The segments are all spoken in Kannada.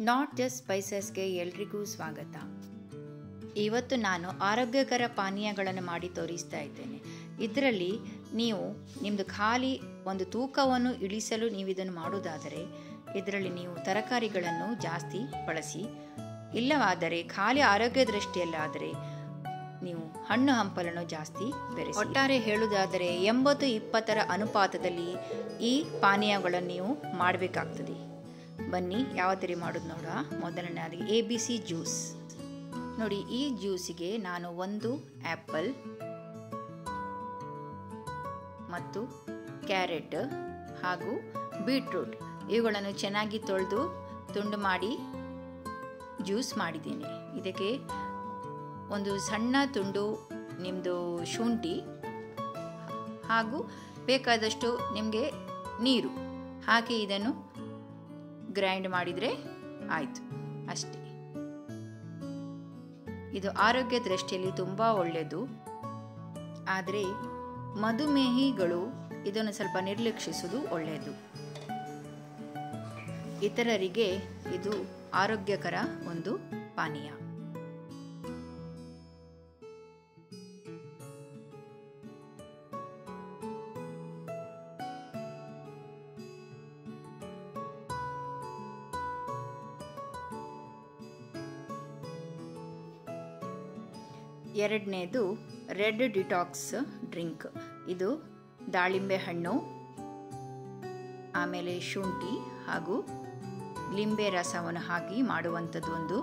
ನಾಟ್ ಜಸ್ಟ್ ಸ್ಪೈಸಸ್ಗೆ ಎಲ್ರಿಗೂ ಸ್ವಾಗತ ಇವತ್ತು ನಾನು ಆರೋಗ್ಯಕರ ಪಾನೀಯಗಳನ್ನು ಮಾಡಿ ತೋರಿಸ್ತಾ ಇದ್ದೇನೆ ಇದರಲ್ಲಿ ನೀವು ನಿಮ್ಮದು ಖಾಲಿ ಒಂದು ತೂಕವನ್ನು ಇಳಿಸಲು ನೀವು ಇದನ್ನು ಮಾಡುವುದಾದರೆ ಇದರಲ್ಲಿ ನೀವು ತರಕಾರಿಗಳನ್ನು ಜಾಸ್ತಿ ಬಳಸಿ ಇಲ್ಲವಾದರೆ ಖಾಲಿ ಆರೋಗ್ಯ ದೃಷ್ಟಿಯಲ್ಲಾದರೆ ನೀವು ಹಣ್ಣು ಹಂಪಲನ್ನು ಜಾಸ್ತಿ ಬೆರೆಸಿ ಒಟ್ಟಾರೆ ಹೇಳುವುದಾದರೆ ಎಂಬತ್ತು ಇಪ್ಪತ್ತರ ಅನುಪಾತದಲ್ಲಿ ಈ ಪಾನೀಯಗಳನ್ನು ನೀವು ಮಾಡಬೇಕಾಗ್ತದೆ ಬನ್ನಿ ಯಾವ ಥರ ಮಾಡೋದು ನೋಡ ಮೊದಲನೇದಾಗಿ ಎ ಬಿ ಸಿ ಜ್ಯೂಸ್ ನೋಡಿ ಈ ಜ್ಯೂಸಿಗೆ ನಾನು ಒಂದು ಆ್ಯಪಲ್ ಮತ್ತು ಕ್ಯಾರೆಟ್ ಹಾಗೂ ಬೀಟ್ರೂಟ್ ಇವುಗಳನ್ನು ಚೆನ್ನಾಗಿ ತೊಳೆದು ತುಂಡು ಮಾಡಿ ಜ್ಯೂಸ್ ಮಾಡಿದ್ದೀನಿ ಇದಕ್ಕೆ ಒಂದು ಸಣ್ಣ ತುಂಡು ನಿಮ್ಮದು ಶುಂಠಿ ಹಾಗೂ ಬೇಕಾದಷ್ಟು ನಿಮಗೆ ನೀರು ಹಾಕಿ ಇದನ್ನು ಗ್ರೈಂಡ್ ಮಾಡಿದರೆ ಆಯಿತು ಅಷ್ಟೇ ಇದು ಆರೋಗ್ಯ ದೃಷ್ಟಿಯಲ್ಲಿ ತುಂಬ ಒಳ್ಳೆಯದು ಆದರೆ ಮಧುಮೇಹಿಗಳು ಇದನ್ನು ಸ್ವಲ್ಪ ನಿರ್ಲಕ್ಷಿಸುವುದು ಒಳ್ಳೆಯದು ಇತರರಿಗೆ ಇದು ಆರೋಗ್ಯಕರ ಒಂದು ಪಾನೀಯ ಎರಡನೇದು ರೆಡ್ ಡಿಟಾಕ್ಸ್ ಡ್ರಿಂಕ್ ಇದು ದಾಳಿಂಬೆ ಹಣ್ಣು ಆಮೇಲೆ ಶುಂಠಿ ಹಾಗೂ ಲಿಂಬೆ ರಸವನ್ನು ಹಾಕಿ ಮಾಡುವಂಥದ್ದು ಒಂದು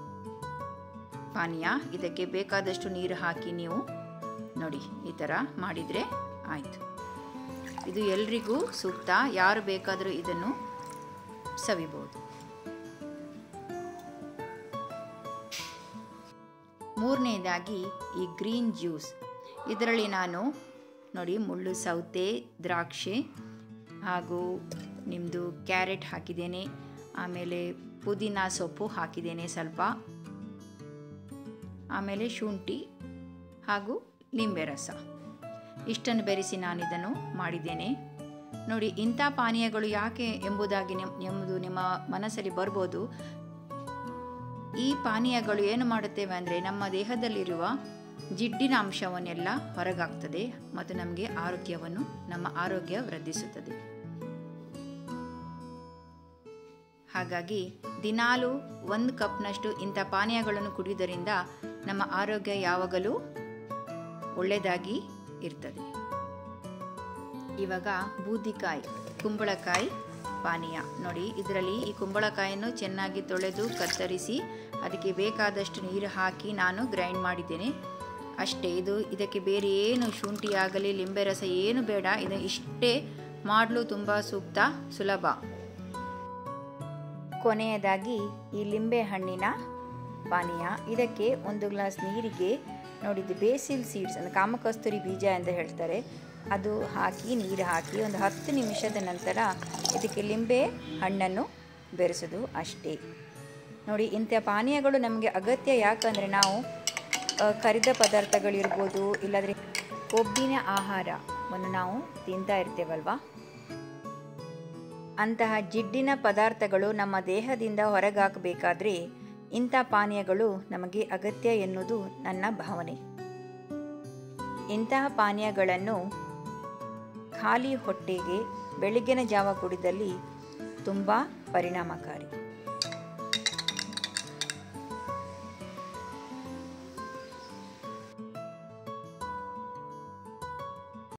ಪಾನೀಯ ಇದಕ್ಕೆ ಬೇಕಾದಷ್ಟು ನೀರು ಹಾಕಿ ನೀವು ನೋಡಿ ಈ ಥರ ಮಾಡಿದರೆ ಆಯಿತು ಇದು ಎಲ್ರಿಗೂ ಸೂಕ್ತ ಯಾರು ಬೇಕಾದರೂ ಇದನ್ನು ಸವಿಬೋದು ಮೂರನೇದಾಗಿ ಈ ಗ್ರೀನ್ ಜ್ಯೂಸ್ ಇದರಲ್ಲಿ ನಾನು ನೋಡಿ ಮುಳ್ಳು ಸೌತೆ ದ್ರಾಕ್ಷಿ ಹಾಗೂ ನಿಮ್ಮದು ಕ್ಯಾರೆಟ್ ಹಾಕಿದ್ದೇನೆ ಆಮೇಲೆ ಪುದೀನ ಸೊಪ್ಪು ಹಾಕಿದ್ದೇನೆ ಸ್ವಲ್ಪ ಆಮೇಲೆ ಶುಂಠಿ ಹಾಗೂ ಲಿಂಬೆ ರಸ ಇಷ್ಟನ್ನು ಬೆರೆಸಿ ನಾನು ಇದನ್ನು ಮಾಡಿದ್ದೇನೆ ನೋಡಿ ಇಂಥ ಪಾನೀಯಗಳು ಯಾಕೆ ಎಂಬುದಾಗಿ ಎಂಬುದು ನಿಮ್ಮ ಮನಸ್ಸಲ್ಲಿ ಬರ್ಬೋದು ಈ ಪಾನೀಯಗಳು ಏನು ಮಾಡುತ್ತೇವೆ ಅಂದರೆ ನಮ್ಮ ದೇಹದಲ್ಲಿರುವ ಜಿಡ್ಡಿನ ಅಂಶವನ್ನೆಲ್ಲ ಹೊರಗಾಗ್ತದೆ ಮತ್ತು ನಮಗೆ ಆರೋಗ್ಯವನ್ನು ನಮ್ಮ ಆರೋಗ್ಯ ವೃದ್ಧಿಸುತ್ತದೆ ಹಾಗಾಗಿ ದಿನಾಲು ಒಂದು ಕಪ್ನಷ್ಟು ಇಂಥ ಪಾನೀಯಗಳನ್ನು ಕುಡಿಯುವುದರಿಂದ ನಮ್ಮ ಆರೋಗ್ಯ ಯಾವಾಗಲೂ ಒಳ್ಳೆಯದಾಗಿ ಇರ್ತದೆ ಇವಾಗ ಬೂದಿಕಾಯಿ ಕುಂಬಳಕಾಯಿ ಪಾನೀಯ ನೋಡಿ ಇದರಲ್ಲಿ ಈ ಕುಂಬಳಕಾಯನ್ನು ಚೆನ್ನಾಗಿ ತೊಳೆದು ಕತ್ತರಿಸಿ ಅದಕ್ಕೆ ಬೇಕಾದಷ್ಟು ನೀರು ಹಾಕಿ ನಾನು ಗ್ರೈಂಡ್ ಮಾಡಿದ್ದೇನೆ ಅಷ್ಟೇ ಇದು ಇದಕ್ಕೆ ಬೇರೆ ಏನು ಶುಂಠಿ ಆಗಲಿ ಲಿಂಬೆ ರಸ ಏನು ಬೇಡ ಇದು ಇಷ್ಟೇ ಮಾಡಲು ತುಂಬ ಸೂಕ್ತ ಸುಲಭ ಕೊನೆಯದಾಗಿ ಈ ಲಿಂಬೆ ಹಣ್ಣಿನ ಪಾನೀಯ ಇದಕ್ಕೆ ಒಂದು ಗ್ಲಾಸ್ ನೀರಿಗೆ ನೋಡಿದ್ದು ಬೇಸಿಲ್ ಸೀಡ್ಸ್ ಅಂದರೆ ಕಾಮಕಸ್ತೂರಿ ಬೀಜ ಅಂತ ಹೇಳ್ತಾರೆ ಅದು ಹಾಕಿ ನೀರು ಹಾಕಿ ಒಂದು ಹತ್ತು ನಿಮಿಷದ ನಂತರ ಇದಕ್ಕೆ ಲಿಂಬೆ ಹಣ್ಣನ್ನು ಬೆರೆಸೋದು ಅಷ್ಟೇ ನೋಡಿ ಇಂಥ ಪಾನೀಯಗಳು ನಮಗೆ ಅಗತ್ಯ ಯಾಕಂದರೆ ನಾವು ಕರಿದ ಪದಾರ್ಥಗಳಿರ್ಬೋದು ಇಲ್ಲಾಂದರೆ ಕೊಬ್ಬಿನ ಆಹಾರವನ್ನು ನಾವು ತಿಂತಾ ಇರ್ತೇವಲ್ವಾ ಅಂತಹ ಜಿಡ್ಡಿನ ಪದಾರ್ಥಗಳು ನಮ್ಮ ದೇಹದಿಂದ ಹೊರಗಾಕಬೇಕಾದ್ರೆ ಇಂಥ ಪಾನೀಯಗಳು ನಮಗೆ ಅಗತ್ಯ ಎನ್ನುವುದು ನನ್ನ ಭಾವನೆ ಇಂತಹ ಪಾನೀಯಗಳನ್ನು ಖಾಲಿ ಹೊಟ್ಟೆಗೆ ಬೆಳಗ್ಗಿನ ಜಾವ ಕುಡಿದಲ್ಲಿ ತುಂಬ ಪರಿಣಾಮಕಾರಿ